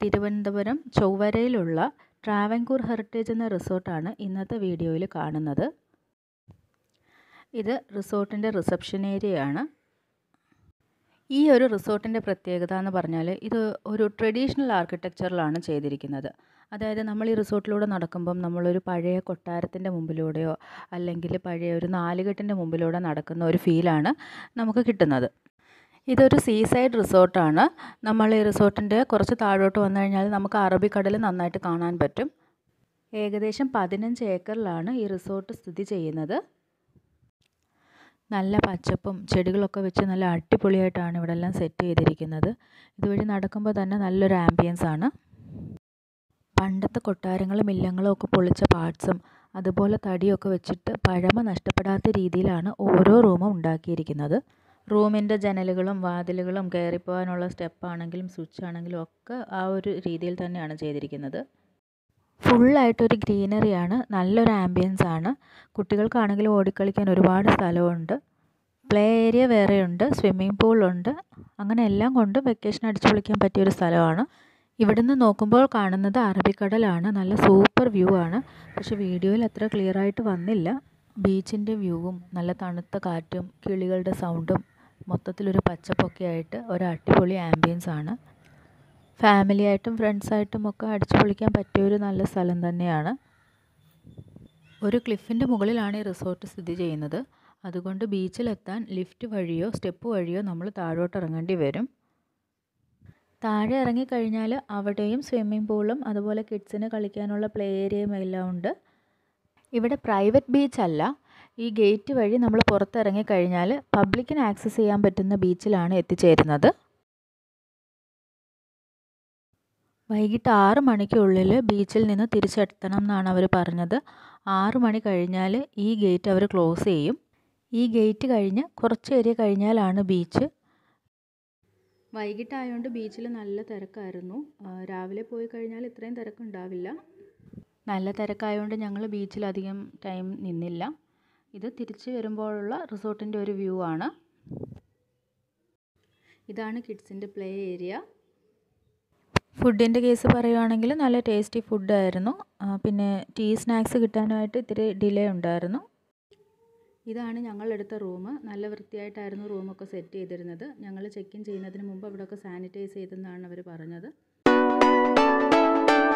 Thiruvananthapuram ചൊവ്വരയിലുള്ള Travancore heritage എന്ന റിസോർട്ടാണ് ഇന്നത്തെ വീഡിയോയിൽ കാണുന്നത് ഇത് റിസോർട്ടിൻ്റെ റിസപ്ഷൻ ഏരിയയാണ് ഈ ഒരു റിസോർട്ടിൻ്റെ പ്രത്യേകത എന്ന് പറഞ്ഞാൽ ഇത് ഒരു ട്രഡീഷണൽ ആർക്കിടെക്ചറിലാണ് ചെയ്തിരിക്കുന്നത് അതായത് നമ്മൾ ഈ റിസോർട്ടിലൂടെ നടക്കുമ്പം നമ്മളൊരു പഴയ കൊട്ടാരത്തിൻ്റെ മുമ്പിലൂടെയോ അല്ലെങ്കിൽ പഴയ ഒരു നാലുകെട്ടിൻ്റെ മുമ്പിലൂടെ നടക്കുന്ന ഒരു ഫീലാണ് നമുക്ക് കിട്ടുന്നത് ഇതൊരു സീ സൈഡ് റിസോർട്ടാണ് നമ്മൾ ഈ റിസോർട്ടിൻ്റെ കുറച്ച് താഴോട്ട് വന്നു കഴിഞ്ഞാൽ നമുക്ക് അറബിക്കടൽ നന്നായിട്ട് കാണാൻ പറ്റും ഏകദേശം പതിനഞ്ച് ഏക്കറിലാണ് ഈ റിസോർട്ട് സ്ഥിതി ചെയ്യുന്നത് നല്ല പച്ചപ്പും ചെടികളൊക്കെ വെച്ച് നല്ല അടിപൊളിയായിട്ടാണ് ഇവിടെ എല്ലാം സെറ്റ് ചെയ്തിരിക്കുന്നത് ഇതുവഴി നടക്കുമ്പോൾ തന്നെ നല്ലൊരു ആംബിയൻസ് ആണ് പണ്ടത്തെ കൊട്ടാരങ്ങളും ഇല്ലങ്ങളും ഒക്കെ പൊളിച്ച പാർട്സും അതുപോലെ തടിയൊക്കെ വെച്ചിട്ട് പഴമ നഷ്ടപ്പെടാത്ത രീതിയിലാണ് ഓരോ റൂമും ഉണ്ടാക്കിയിരിക്കുന്നത് റൂമിൻ്റെ ജനലുകളും വാതിലുകളും കയറിപ്പോകാനുള്ള സ്റ്റെപ്പാണെങ്കിലും സ്വിച്ച് ആണെങ്കിലും ഒക്കെ ആ ഒരു രീതിയിൽ തന്നെയാണ് ചെയ്തിരിക്കുന്നത് ഫുള്ളായിട്ടൊരു ഗ്രീനറിയാണ് നല്ലൊരു ആംബിയൻസ് ആണ് കുട്ടികൾക്കാണെങ്കിലും ഓടിക്കളിക്കാൻ ഒരുപാട് സ്ഥലമുണ്ട് പ്ലേ ഏരിയ വേറെയുണ്ട് സ്വിമ്മിംഗ് പൂളുണ്ട് അങ്ങനെ എല്ലാം കൊണ്ടും വെക്കേഷൻ അടിച്ചു പൊളിക്കാൻ പറ്റിയൊരു സ്ഥലമാണ് ഇവിടുന്ന് നോക്കുമ്പോൾ കാണുന്നത് അറബിക്കടലാണ് നല്ല സൂപ്പർ വ്യൂ ആണ് പക്ഷേ വീഡിയോയിൽ അത്ര ക്ലിയർ ആയിട്ട് വന്നില്ല ബീച്ചിൻ്റെ വ്യൂവും നല്ല തണുത്ത കാറ്റും കിളികളുടെ സൗണ്ടും മൊത്തത്തിലൊരു പച്ചപ്പൊക്കെ ആയിട്ട് ഒരു അടിപൊളി ആംബിയൻസ് ആണ് ഫാമിലി ആയിട്ടും ഫ്രണ്ട്സായിട്ടും ഒക്കെ അടിച്ചു പൊളിക്കാൻ പറ്റിയ ഒരു നല്ല സ്ഥലം തന്നെയാണ് ഒരു ക്ലിഫിൻ്റെ മുകളിലാണ് ഈ റിസോർട്ട് സ്ഥിതി ചെയ്യുന്നത് അതുകൊണ്ട് ബീച്ചിലെത്താൻ ലിഫ്റ്റ് വഴിയോ സ്റ്റെപ്പ് വഴിയോ നമ്മൾ താഴോട്ട് ഇറങ്ങേണ്ടി വരും താഴെ ഇറങ്ങിക്കഴിഞ്ഞാൽ അവിടെയും സ്വിമ്മിംഗ് പൂളും അതുപോലെ കിഡ്സിന് കളിക്കാനുള്ള പ്ലേ ഏരിയയും എല്ലാം ഉണ്ട് ഇവിടെ പ്രൈവറ്റ് ബീച്ച് അല്ല ഈ ഗേറ്റ് വഴി നമ്മൾ പുറത്തിറങ്ങി കഴിഞ്ഞാൽ പബ്ലിക്കിന് ആക്സസ് ചെയ്യാൻ പറ്റുന്ന ബീച്ചിലാണ് എത്തിച്ചേരുന്നത് വൈകിട്ട് ആറ് മണിക്കുള്ളിൽ ബീച്ചിൽ നിന്ന് തിരിച്ചെത്തണം എന്നാണ് അവർ പറഞ്ഞത് ആറ് മണി കഴിഞ്ഞാൽ ഈ ഗേറ്റ് അവർ ക്ലോസ് ചെയ്യും ഈ ഗേറ്റ് കഴിഞ്ഞ് കുറച്ച് ഏരിയ കഴിഞ്ഞാലാണ് ബീച്ച് വൈകിട്ടായതുകൊണ്ട് ബീച്ചിൽ നല്ല തിരക്കായിരുന്നു രാവിലെ പോയി കഴിഞ്ഞാൽ ഇത്രയും തിരക്കുണ്ടാവില്ല നല്ല തിരക്കായതുകൊണ്ട് ഞങ്ങൾ ബീച്ചിൽ അധികം ടൈം നിന്നില്ല ഇത് തിരിച്ച് വരുമ്പോഴുള്ള റിസോർട്ടിൻ്റെ ഒരു വ്യൂ ആണ് ഇതാണ് കിഡ്സിൻ്റെ പ്ലേ ഏരിയ ഫുഡിൻ്റെ കേസ് പറയുവാണെങ്കിൽ നല്ല ടേസ്റ്റി ഫുഡായിരുന്നു പിന്നെ ടീ സ്നാക്സ് കിട്ടാനായിട്ട് ഇത്തിരി ഡിലേ ഉണ്ടായിരുന്നു ഇതാണ് ഞങ്ങളെടുത്ത റൂം നല്ല വൃത്തിയായിട്ടായിരുന്നു റൂമൊക്കെ സെറ്റ് ചെയ്തിരുന്നത് ഞങ്ങൾ ചെക്ക് ഇൻ ചെയ്യുന്നതിന് മുമ്പ് അവിടെയൊക്കെ സാനിറ്റൈസ് ചെയ്തെന്നാണ് അവർ പറഞ്ഞത്